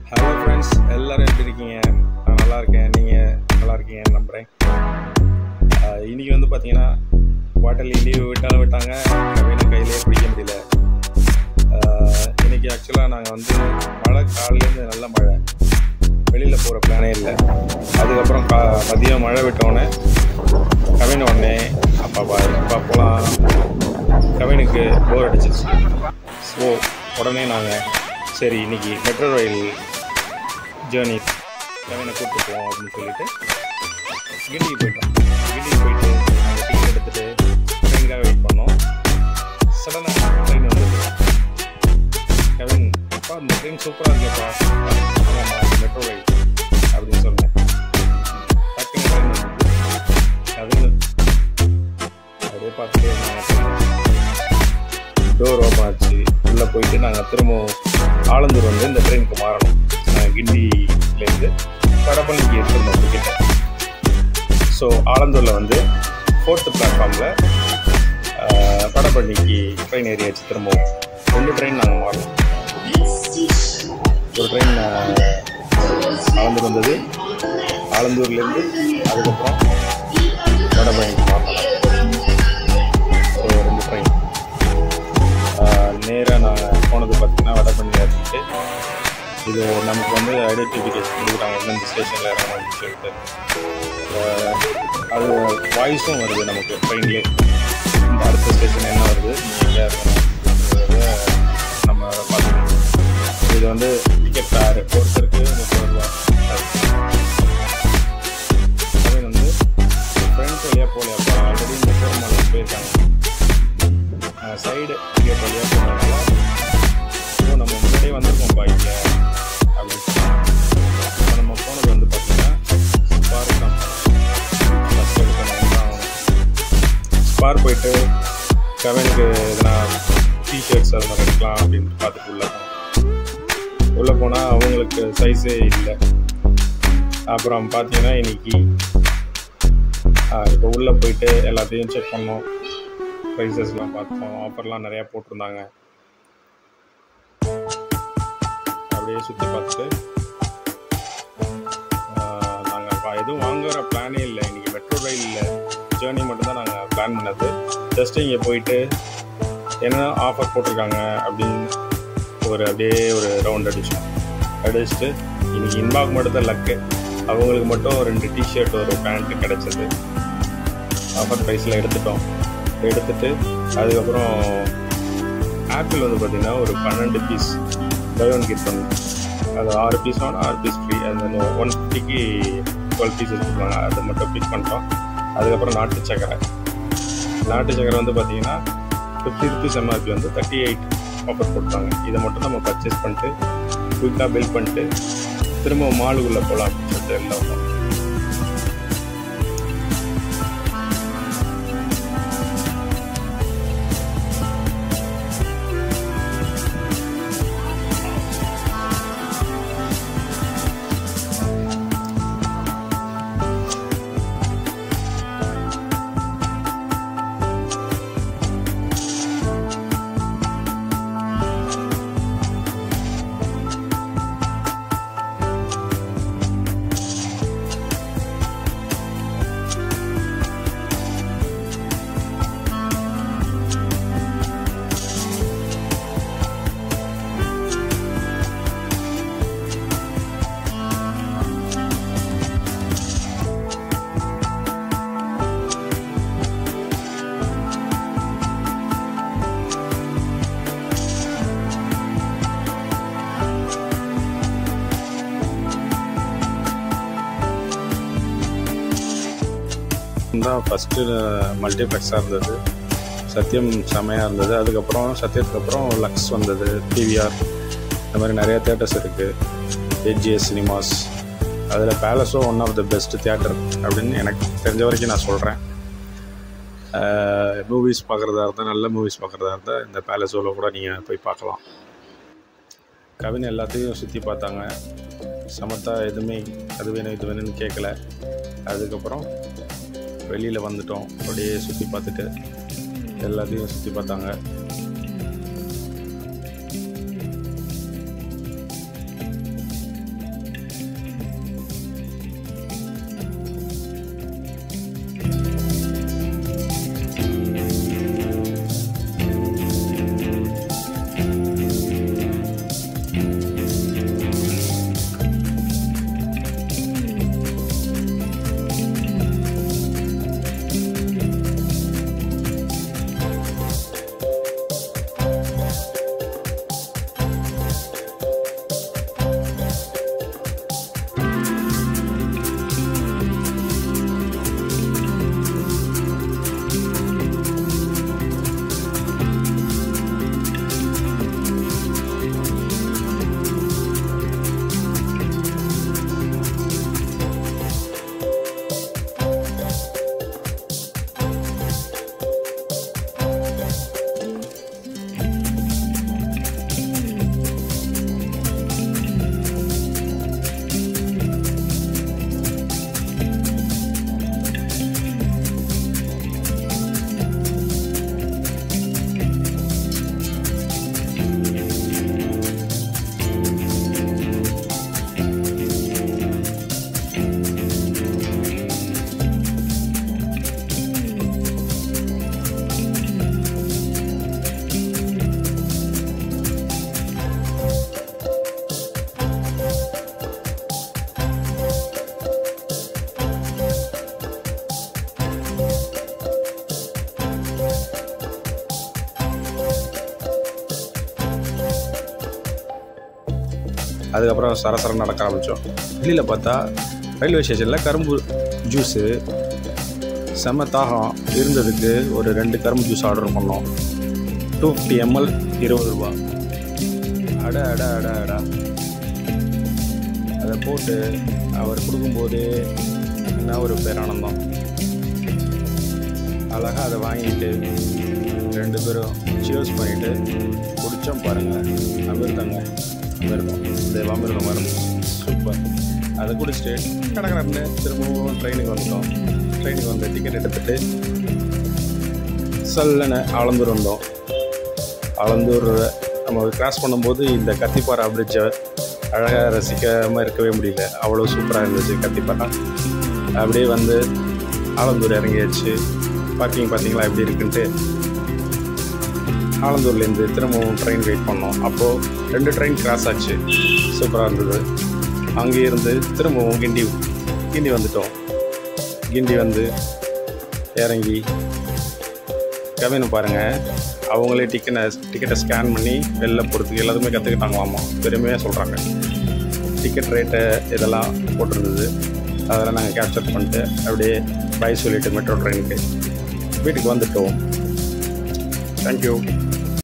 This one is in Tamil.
ஹலோ ஃப்ரெண்ட்ஸ் எல்லாரும் எப்படி இருக்கீங்க நான் நல்லா இருக்கேன் நீங்கள் நல்லா இருக்கீங்கன்னு நம்புகிறேன் இன்றைக்கி வந்து பார்த்தீங்கன்னா குவார்டர்லி லீவ் விட்டாலும் விட்டாங்க கவினை கையிலே பிடிக்க முடியல ஆஹ் இன்னைக்கு ஆக்சுவலாக நாங்கள் வந்து மழை காலையிலேருந்து நல்ல மழை வெளியில் போகிற பிளானே இல்லை அதுக்கப்புறம் கா மதியம் மழை விட்டோன்னே கவின் உடனே அப்பா பா அப்பா போகலாம் கவினுக்கு போர் அடிச்சிருச்சு ஸோ உடனே நாங்கள் சரி இன்னைக்கு மெட்ரோ ரயில் ஜேர்னி கவினை கூப்பிட்டு போவோம் அப்படின்னு சொல்லிட்டு கிண்டிக்கு போயிட்டோம் கிண்டிக்கு போயிட்டு நாங்கள் டிக்கெட் எடுத்துகிட்டு ட்ரெயினுக்காக வெயிட் பண்ணோம் சடனாக ட்ரெயின் வந்தது கவின் அப்பா இந்த ட்ரெயின் சூப்பராக இருக்கேப்பா ஆமாம்மா இது மெட்ரோ ரயில் அப்படின்னு சொன்னேன் டக்குன்னு ட்ரெயின் வந்தது கவின் அப்படியே பார்த்துட்டே இருந்தாங்க டோர் ஓப்பன் ஆச்சு உள்ளே போயிட்டு நாங்கள் திரும்பவும் ஆலந்தூர் வந்து இந்த ட்ரெயினுக்கு மாறணும் நாங்கள் கிண்டிலேருந்து வடபழனிக்கு எடுத்துருந்தோம் டிக்கெட்டை ஸோ ஆலந்தூரில் வந்து ஃபோர்த்து பிளாட்ஃபார்மில் வடபழனிக்கு ட்ரெயின் ஏறியாச்சு திரும்பவும் ரெண்டு ட்ரெயின் நாங்கள் மாறணும் ஒரு ட்ரெயின் ஆலந்தூர் வந்தது ஆலந்தூர்லேருந்து அதுக்கப்புறம் வடபழனிக்கு மாறலாம் ஸோ ரெண்டு ட்ரெயின் நேராக நாங்கள் போனது பார்த்தீங்கன்னா வடபழனி ஏற்றிட்டு இது நமக்கு வந்து ஐடென்டிஃபிகேஷன் கொடுக்குறாங்க எந்தெந்த ஸ்டேஷனில் இறங்கணும்னு சொல்லிட்டு ஆஹ் அது வாய்ஸும் வருது நமக்கு ட்ரெயின்லேயே இந்த அடுத்த ஸ்டேஷன் என்ன வருது நீங்கள் எங்கே இறங்கணும் நம்ம பார்த்துக்கணும் இது வந்து டிக்கெட் ஃபேர் ஒருத்தருக்கு முப்பது ரூபா அது வந்து ஃப்ரெண்ட்ஸ் வழியாக போகலையாப்பா ஆல்ரெடி இந்த பெருமாள் போயிருக்காங்க சைடு கேட் வழியாக போனதுனால ஓ நம்ம முன்னாடியே வந்திருக்கோம்ப்பா இங்கே அப்படின்னு சொன்னாங்க இப்போ நம்ம போனது வந்து பார்த்தீங்கன்னா ஸ்பார் தான் ஃபஸ்ட் எடுக்கணும் தான் ஸ்பார் போயிட்டு கவனுக்கு எதனா டிஷர்ட்ஸ் அது மாதிரி எடுக்கலாம் அப்படின்னு பார்த்துட்டு உள்ளே போனோம் உள்ளே போனால் அவங்களுக்கு சைஸே இல்லை அப்புறம் பார்த்தீங்கன்னா இன்னைக்கு இப்போ உள்ளே போயிட்டு எல்லாத்தையும் செக் பண்ணோம் ப்ரைஸஸ்லாம் பார்த்தோம் ஆஃபர்லாம் நிறையா போட்டிருந்தாங்க அப்படியே சுற்றி பார்த்துட்டு நாங்கள் எதுவும் வாங்குற பிளானே இல்லை இன்றைக்கி மெட்ரோ ரயிலில் ஜேர்னி மட்டும்தான் நாங்கள் பிளான் பண்ணது ஜஸ்ட் இங்கே போயிட்டு என்ன ஆஃபர் போட்டிருக்காங்க அப்படின்னு ஒரு அப்படியே ஒரு ரவுண்ட் அடித்தோம் அடிச்சுட்டு இன்றைக்கி இன்பாக் மட்டும் தான் லக்கு அவங்களுக்கு மட்டும் ரெண்டு டிஷர்ட் ஒரு பேண்ட்டு கிடச்சிது ஆஃபர் ப்ரைஸில் எடுத்துட்டோம் எடுத்துட்டு அதுக்கப்புறம் ஆப்பிள் வந்து பார்த்திங்கன்னா ஒரு பன்னெண்டு piece by one kit one அது ஆறு பீஸ் ஒன் ஆறு பீஸ் ஃப்ரீ அந்த ஒன் ஃபிஃப்டிக்கு டுவெல் பீஸ் கொடுப்பாங்க அதை மட்டும் பிக் பண்ணிட்டோம் அதுக்கப்புறம் நாட்டு சக்கரை நாட்டு சக்கரை வந்து பார்த்திங்கன்னா ஃபிஃப்டி ருபீஸ் எம்ஆர்பி வந்து தேர்ட்டி எயிட் ஆஃபர் போட்டாங்க இதை மட்டும் நம்ம பர்ச்சேஸ் பண்ணிட்டு குயிக்காக பில் பண்ணிட்டு திரும்ப மாலுக்குள்ளே போகலாம் அப்படின்னு சொல்லிட்டு எல்லாம் வந்தோம். தான் ஃபஸ்ட்டு மல்டிப்ளெக்ஸாக இருந்தது சத்யம் செமையாக இருந்தது அதுக்கப்புறம் சத்யத்துக்கு அப்புறம் லக்ஸ் வந்தது பிவிஆர் இந்த மாதிரி நிறைய தேட்டர்ஸ் இருக்குது ஏஜிஎஸ் சினிமாஸ் அதில் பேலஸும் one of the best theatre அப்படின்னு எனக்கு தெரிஞ்ச வரைக்கும் நான் சொல்கிறேன் மூவிஸ் பார்க்குறதா இருந்தால் நல்ல மூவிஸ் பார்க்குறதா இருந்தால் இந்த பேலஸோவில் கூட நீங்கள் போய் பார்க்கலாம் கவின் எல்லாத்தையும் சுற்றி பார்த்தாங்க சமத்தா எதுவுமே அது வேணும் இது வேணும்னு கேட்கல அதுக்கப்புறம் வெளியில் வந்துட்டோம் அப்படியே சுற்றி பார்த்துட்டு எல்லாத்தையும் சுற்றி பார்த்தாங்க அதுக்கப்புறம் சரசரம் நடக்க ஆரம்பித்தோம் வெளியில் பார்த்தா ரயில்வே ஸ்டேஷனில் கரும்பு ஜூஸு செம்ம தாகம் இருந்ததுக்கு ஒரு ரெண்டு கரும்பு ஜூஸ் ஆர்டர் பண்ணோம் டூ ஃபிஃப்டி எம்எல் இருபது ரூபா அட அட அட அடா அதை போட்டு அவர் கொடுக்கும்போது என்ன ஒரு பேரானந்தம் அழகாக அதை வாங்கிட்டு ரெண்டு பேரும் சியர்ஸ் பண்ணிவிட்டு குடித்தோம் பாருங்கள் அமிர்தங்க அமிர்தம் இந்த அமிர்தம் மருந்து சூப்பர் அதை குடிச்சிட்டு கடற்கரன்னு திரும்பவும் ட்ரெயினுக்கு வந்துட்டோம் ட்ரெயினுக்கு வந்து டிக்கெட் எடுத்துட்டு சல்லுன்னு ஆலந்தூர் வந்தோம் ஆலந்தூர் நம்ம கிராஸ் பண்ணும்போது இந்த கத்திப்பாறை பிரிட்ஜை அழகாக ரசிக்காமல் இருக்கவே முடியல அவ்வளோ சூப்பராக இருந்துச்சு கத்திப்பாறை அப்படியே வந்து ஆலந்தூர் இறங்கியாச்சு பார்க்கிங் பார்த்தீங்களா எப்படி இருக்குன்ட்டு ஆலந்தூர்லேருந்து திரும்பவும் ட்ரெயின் வெயிட் பண்ணோம் அப்போது ரெண்டு ட்ரெயின் கிராஸ் ஆச்சு சூப்பராக இருந்தது அங்கேயே இருந்து திரும்பவும் கிண்டி கிண்டி வந்துட்டோம் கிண்டி வந்து இறங்கி கவினை பாருங்கள் அவங்களே டிக்கெட்டை டிக்கெட்டை ஸ்கேன் பண்ணி வெளில போகிறதுக்கு எல்லாத்துக்குமே கற்றுக்கிட்டாங்களாமா பெருமையாக சொல்கிறாங்க டிக்கெட் ரேட்டு இதெல்லாம் போட்டிருந்தது அதெல்லாம் நாங்கள் கேப்சர் பண்ணிட்டு அப்படியே பை சொல்லிவிட்டு மெட்ரோ ட்ரெயினுக்கு வீட்டுக்கு வந்துட்டோம் தேங்க்யூ